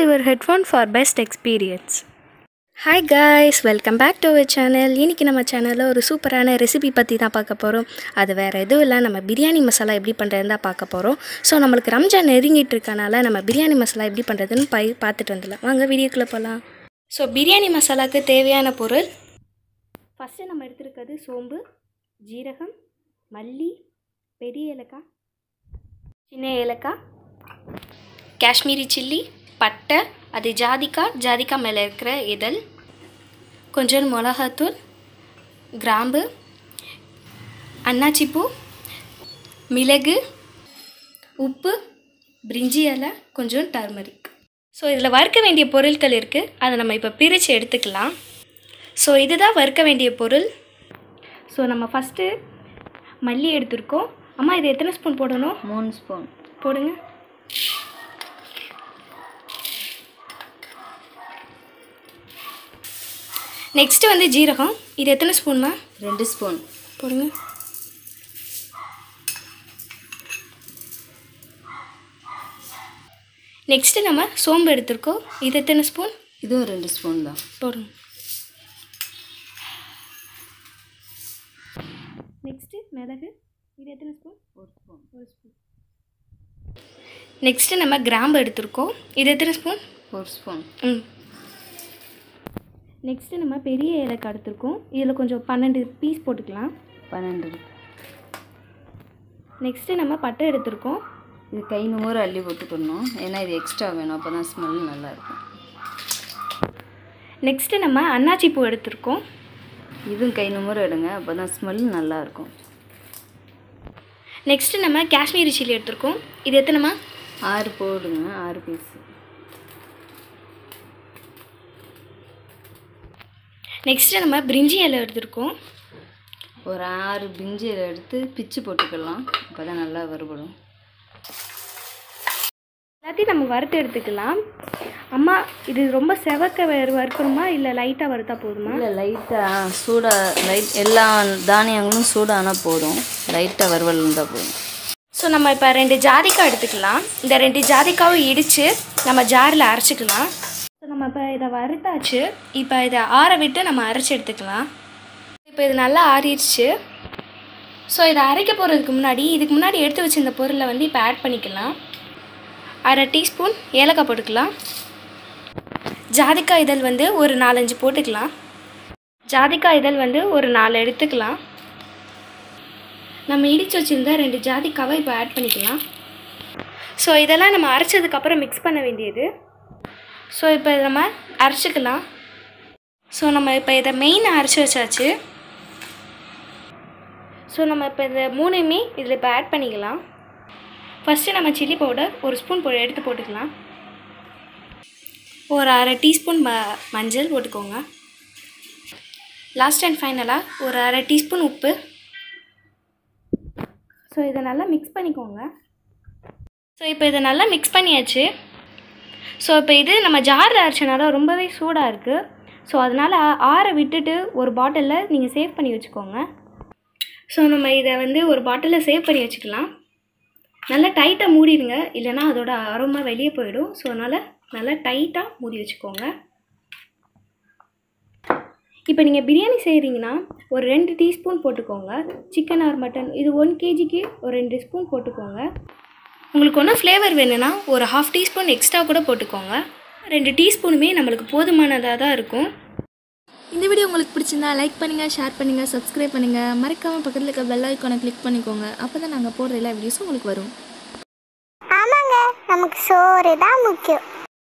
your headphone for best experience hi guys welcome back to our channel இன்றைக்கி நம்ம சேனலில் ஒரு சூப்பரான ரெசிபி பற்றி தான் பார்க்க போகிறோம் அது வேறு எதுவும் இல்லை நம்ம பிரியாணி மசாலா எப்படி பண்ணுறதுன்னு தான் பார்க்க போகிறோம் ஸோ நம்மளுக்கு ரம்ஜான் நெருங்கிட்டு இருக்கனால நம்ம பிரியாணி மசாலா எப்படி பண்ணுறதுன்னு பை பார்த்துட்டு வந்துடலாம் வாங்க வீடியோக்குள்ளே போகலாம் ஸோ பிரியாணி மசாலாவுக்கு தேவையான பொருள் ஃபஸ்ட்டு நம்ம எடுத்துருக்கிறது சோம்பு ஜீரகம் மல்லி பெரிய ஏலக்காய் சின்ன ஏலக்காய் காஷ்மீரி சில்லி பட்டை அது ஜாதிக்காய் ஜாதிக்காய் மேலே இருக்கிற இதழ் கொஞ்சம் மிளகாத்தூள் கிராம்பு அன்னாச்சிப்பூ மிளகு உப்பு பிரிஞ்சி இலை கொஞ்சம் டர்மரிக் ஸோ இதில் வறுக்க வேண்டிய பொருட்கள் இருக்குது அதை நம்ம இப்போ பிரித்து எடுத்துக்கலாம் ஸோ இதுதான் வறுக்க வேண்டிய பொருள் ஸோ நம்ம ஃபஸ்ட்டு மல்லி எடுத்திருக்கோம் அம்மா இது எத்தனை ஸ்பூன் போடணும் மூணு ஸ்பூன் போடுங்க நெக்ஸ்ட்டு வந்து ஜீரகம் இது எத்தனை ஸ்பூன்மா ரெண்டு ஸ்பூன் போடுங்க நெக்ஸ்ட்டு நம்ம சோம்பு எடுத்திருக்கோம் இது எத்தனை ஸ்பூன் இதுவும் ரெண்டு ஸ்பூன் தான் போடுங்க நெக்ஸ்ட்டு மிளகு இது எத்தனை ஸ்பூன் ஒரு ஸ்பூன் ஒரு ஸ்பூன் நெக்ஸ்ட்டு நம்ம கிராம்பு எடுத்திருக்கோம் இது எத்தனை ஸ்பூன் ஒரு ஸ்பூன் ம் நெக்ஸ்ட்டு நம்ம பெரிய ஏலக்காய் எடுத்திருக்கோம் இதில் கொஞ்சம் பன்னெண்டு பீஸ் போட்டுக்கலாம் பன்னெண்டு நெக்ஸ்ட்டு நம்ம பட்டை எடுத்திருக்கோம் இது கை நூறு அள்ளி போட்டுக்கணும் ஏன்னா இது எக்ஸ்ட்ரா வேணும் அப்போ தான் ஸ்மெல் நல்லாயிருக்கும் நெக்ஸ்ட்டு நம்ம அன்னாச்சி பூ எடுத்திருக்கோம் இதுவும் கை நூறு எடுங்க அப்போ தான் ஸ்மெல் நல்லாயிருக்கும் நெக்ஸ்ட்டு நம்ம காஷ்மீரி சில்லி எடுத்திருக்கோம் இது எத்தனைமா ஆறு போடுங்க ஆறு பீஸ் நெக்ஸ்ட்டு நம்ம பிரிஞ்சி இலை எடுத்திருக்கோம் ஒரு ஆறு பிஞ்சு எடுத்து பிச்சு போட்டுக்கலாம் அப்போ தான் நல்லா வறுபடும் எல்லாத்தையும் நம்ம வறுத்து எடுத்துக்கலாம் அம்மா இது ரொம்ப செவக்க வறு- வறுக்கணுமா இல்லை லைட்டாக வறுத்தா போதுமா இல்லை லைட்டாக சூடாக லைட் எல்லா தானியங்களும் சூடானா போதும் லைட்டாக வறுவல் இருந்தால் போதும் ஸோ நம்ம இப்போ ரெண்டு ஜாதிக்காய் எடுத்துக்கலாம் இந்த ரெண்டு ஜாதிக்காவும் இடித்து நம்ம ஜாரில் அரைச்சிக்கலாம் ஸோ நம்ம இப்போ இதை வறுத்தாச்சு இப்போ இதை ஆற விட்டு நம்ம அரைச்சி எடுத்துக்கலாம் இப்போ இது நல்லா ஆறிடுச்சு ஸோ இதை அரைக்க போகிறதுக்கு முன்னாடி இதுக்கு முன்னாடி எடுத்து வச்சிருந்த பொருளை வந்து இப்போ ஆட் பண்ணிக்கலாம் அரை டீஸ்பூன் ஏலக்காய் போட்டுக்கலாம் ஜாதிக்காய் இதழ் வந்து ஒரு நாலஞ்சு போட்டுக்கலாம் ஜாதிக்காய் இதழ் வந்து ஒரு நாலு எடுத்துக்கலாம் நம்ம இடித்து வச்சுருந்தா ரெண்டு ஜாதிக்காவை இப்போ ஆட் பண்ணிக்கலாம் ஸோ இதெல்லாம் நம்ம அரைச்சதுக்கப்புறம் மிக்ஸ் பண்ண வேண்டியது ஸோ இப்போ இதை நம்ம அரைச்சிக்கலாம் ஸோ நம்ம இப்போ இதை மெயினாக அரைச்சி வச்சாச்சு ஸோ நம்ம இப்போ இந்த மூணையுமே இதில் இப்போ ஆட் பண்ணிக்கலாம் ஃபஸ்ட்டு நம்ம சில்லி பவுடர் ஒரு ஸ்பூன் போ எடுத்து போட்டுக்கலாம் ஒரு அரை டீஸ்பூன் ம மஞ்சள் போட்டுக்கோங்க லாஸ்ட் அண்ட் ஃபைனலாக ஒரு அரை டீஸ்பூன் உப்பு ஸோ இதை நல்லா மிக்ஸ் பண்ணிக்கோங்க ஸோ இப்போ இதை நல்லா மிக்ஸ் பண்ணியாச்சு ஸோ இப்போ இது நம்ம ஜாரில் அரைச்சனால ரொம்பவே சூடாக இருக்குது ஸோ அதனால் ஆற விட்டுட்டு ஒரு பாட்டிலில் நீங்கள் சேவ் பண்ணி வச்சுக்கோங்க ஸோ நம்ம இதை வந்து ஒரு பாட்டிலில் சேவ் பண்ணி வச்சுக்கலாம் நல்லா டைட்டாக மூடிடுங்க இல்லைன்னா அதோட அரோமா வெளியே போயிடும் ஸோ அதனால் நல்லா டைட்டாக மூடி வச்சுக்கோங்க இப்போ நீங்கள் பிரியாணி செய்கிறீங்கன்னா ஒரு ரெண்டு டீஸ்பூன் போட்டுக்கோங்க சிக்கன் ஆர் மட்டன் இது ஒன் கேஜிக்கு ஒரு ரெண்டு ஸ்பூன் போட்டுக்கோங்க உங்களுக்கு ஒன்றும் ஃப்ளேவர் வேணும்னா ஒரு ஹாஃப் டீஸ்பூன் எக்ஸ்ட்ரா கூட போட்டுக்கோங்க ரெண்டு டீஸ்பூனுமே நம்மளுக்கு போதுமானதாக தான் இருக்கும் இந்த வீடியோ உங்களுக்கு பிடிச்சிருந்தா லைக் பண்ணுங்கள் ஷேர் பண்ணுங்கள் சப்ஸ்கிரைப் பண்ணுங்கள் மறக்காமல் பக்கத்தில் இருக்க பெல் ஐக்கானை கிளிக் பண்ணிக்கோங்க அப்போ தான் நாங்கள் போடுற எல்லா வீடியோஸும் உங்களுக்கு வரும் ஆமாங்க நமக்கு சோறு தான் முக்கியம்